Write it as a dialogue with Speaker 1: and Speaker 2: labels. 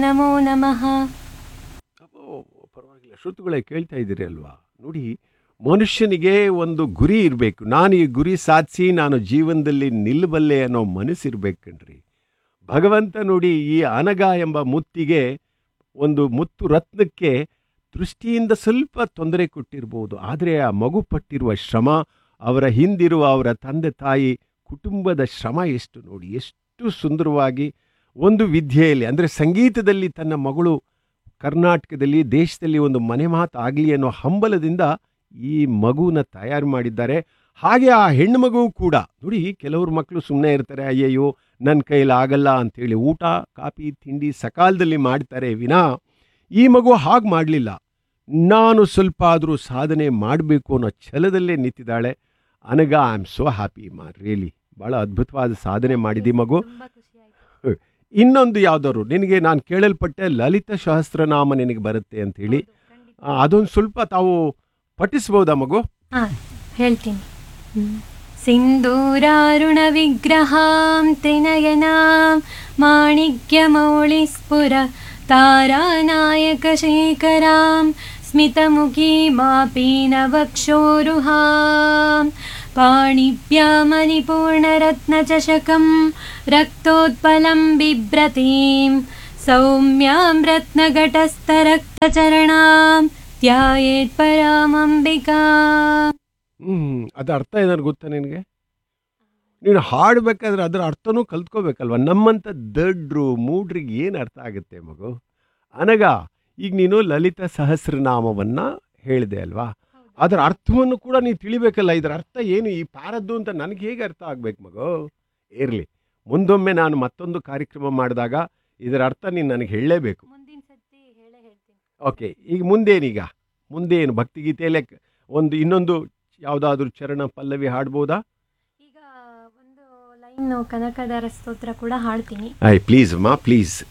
Speaker 1: ನಮೋ ನಮಃ
Speaker 2: ಓ ಪರವಾಗಿಲ್ಲ ಶ್ರೋತೃಗಳೇ ಕೇಳ್ತಾ ಇದ್ದೀರಿ ಅಲ್ವಾ ನೋಡಿ ಮನುಷ್ಯನಿಗೆ ಒಂದು ಗುರಿ ಇರಬೇಕು ನಾನು ಈ ಗುರಿ ಸಾಧಿಸಿ ನಾನು ಜೀವನದಲ್ಲಿ ನಿಲ್ಲಬಲ್ಲೆ ಅನ್ನೋ ಮನಸ್ಸಿರ್ಬೇಕು ಕಣ್ರಿ ಭಗವಂತ ನೋಡಿ ಈ ಅನಗ ಎಂಬ ಮುತ್ತಿಗೆ ಒಂದು ಮುತ್ತು ರತ್ನಕ್ಕೆ ದೃಷ್ಟಿಯಿಂದ ಸ್ವಲ್ಪ ತೊಂದರೆ ಕೊಟ್ಟಿರ್ಬೋದು ಆದರೆ ಆ ಮಗು ಪಟ್ಟಿರುವ ಶ್ರಮ ಅವರ ಹಿಂದಿರುವ ಅವರ ತಂದೆ ತಾಯಿ ಕುಟುಂಬದ ಶ್ರಮ ಎಷ್ಟು ನೋಡಿ ಎಷ್ಟು ಸುಂದರವಾಗಿ ಒಂದು ವಿದ್ಯೆಯಲ್ಲಿ ಅಂದರೆ ಸಂಗೀತದಲ್ಲಿ ತನ್ನ ಮಗಳು ಕರ್ನಾಟಕದಲ್ಲಿ ದೇಶದಲ್ಲಿ ಒಂದು ಮನೆ ಮಾತು ಆಗಲಿ ಅನ್ನೋ ಹಂಬಲದಿಂದ ಈ ಮಗುನ ತಯಾರು ಮಾಡಿದ್ದಾರೆ ಹಾಗೆ ಆ ಹೆಣ್ಣು ಮಗು ಕೂಡ ನೋಡಿ ಕೆಲವರು ಮಕ್ಕಳು ಸುಮ್ಮನೆ ಇರ್ತಾರೆ ಅಯ್ಯಯ್ಯೋ ನನ್ನ ಕೈಲಿ ಆಗಲ್ಲ ಅಂಥೇಳಿ ಊಟ ಕಾಫಿ ತಿಂಡಿ ಸಕಾಲದಲ್ಲಿ ಮಾಡ್ತಾರೆ ವಿನಾ ಈ ಮಗು ಹಾಗೆ ಮಾಡಲಿಲ್ಲ ನಾನು ಸ್ವಲ್ಪ ಆದರೂ ಸಾಧನೆ ಮಾಡಬೇಕು ಅನ್ನೋ ಛಲದಲ್ಲೇ ನಿಂತಿದ್ದಾಳೆ ಅನಗ ಐ ಆಮ್ ಸೋ ಹ್ಯಾಪಿ ಮಾ ರಿಯಲಿ ಭಾಳ ಅದ್ಭುತವಾದ ಸಾಧನೆ ಮಾಡಿದಿ ಮಗು
Speaker 1: ತುಂಬಾ ಖುಷಿ ಆಯ್ತು.
Speaker 2: ಇನ್ನೊಂದು ಯಾವ್ದಾದ್ರು ನಿನಗೆ ನಾನು ಕೇಳಲ್ಪಟ್ಟೆ ಲಲಿತ ಸಹಸ್ರನಾಮ ನಿನಗೆ ಬರುತ್ತೆ ಅಂತ ಹೇಳಿ
Speaker 1: ಹೌದು, ಖಂಡಿತ.
Speaker 2: ಅದೊಂದು ಸ್ವಲ್ಪ ತಾವು ಪಠಿಸ್ಬೋದಾ ಮಗು
Speaker 1: ಹಾ ಹೇಳ್ತೀನಿ ಸಿಂಧೂರಾರುಣ ವಿಗ್ರಹಾಂ ತ್ರಿನಯನಾಂ ಮಾಣಿಕ್ಯಮೌಳಿಸ್ಫುರ ತಾರಾನಾಯಕ ಶೇಖರಾಂ स्मितमुखीमापीनवक्षोरुहां पाणिभ्यामलिपूर्णरत्नचषकं रक्तोत्पलं बिभ्रतीं सौम्यां रत्नघटस्थरक्तचरणां ध्यायेत् परामम्बिका
Speaker 2: ಹ್ಮ್ ಅದು ಅರ್ಥ ಏನಾದ್ರು ಗೊತ್ತಾ ನಿನಗೆ ನೀನು ಹಾಡಬೇಕಾದ್ರೆ ಅದರ ಅರ್ಥನೂ ಕಲ್ತ್ಕೋಬೇಕಲ್ವ ನಮ್ಮಂಥ ದಡ್ರು ಮೂಡ್ರಿಗೆ ಏನು ಅರ್ಥ ಆಗುತ್ತೆ ಮಗು ಅನಗ ಈಗ ನೀನು ಲಲಿತ ಸಹಸ್ರನಾಮವನ್ನ ಹೇಳಿದೆ ಅಲ್ವಾ ಅದರ ಅರ್ಥವನ್ನು ಕೂಡ ನೀನು ತಿಳಿಬೇಕಲ್ಲ ಇದರ ಅರ್ಥ ಏನು ಈ ಪಾರದ್ದು ಅಂತ ನನಗೆ ಹೇಗೆ ಅರ್ಥ ಆಗ್ಬೇಕು ಮಗು ಇರಲಿ ಮುಂದೊಮ್ಮೆ ನಾನು ಮತ್ತೊಂದು ಕಾರ್ಯಕ್ರಮ ಮಾಡಿದಾಗ ಇದರ ಅರ್ಥ ನೀನು ನನಗೆ ಹೇಳಲೇಬೇಕು
Speaker 1: ಮುಂದಿನ ಸತಿ ಹೇಳೇ ಹೇಳ್ತೀನಿ
Speaker 2: ಓಕೆ ಈಗ ಮುಂದೇನೀಗ ಮುಂದೇನು ಭಕ್ತಿಗೀತೆಯಲ್ಲೇ ಕ- ಒಂದು ಇನ್ನೊಂದು ಯಾವುದಾದ್ರೂ ಚರಣ ಪಲ್ಲವಿ ಹಾಡ್ಬೋದಾ
Speaker 1: ಈಗ ಒಂದು ಲೈನ್ ಕನಕದಾರ ಸ್ತೋತ್ರ ಕೂಡ ಹಾಡ್ತೀನಿ
Speaker 2: ಐ ಪ್ಲೀಸ್ ಅಮ್ಮ ಪ್ಲೀಸ್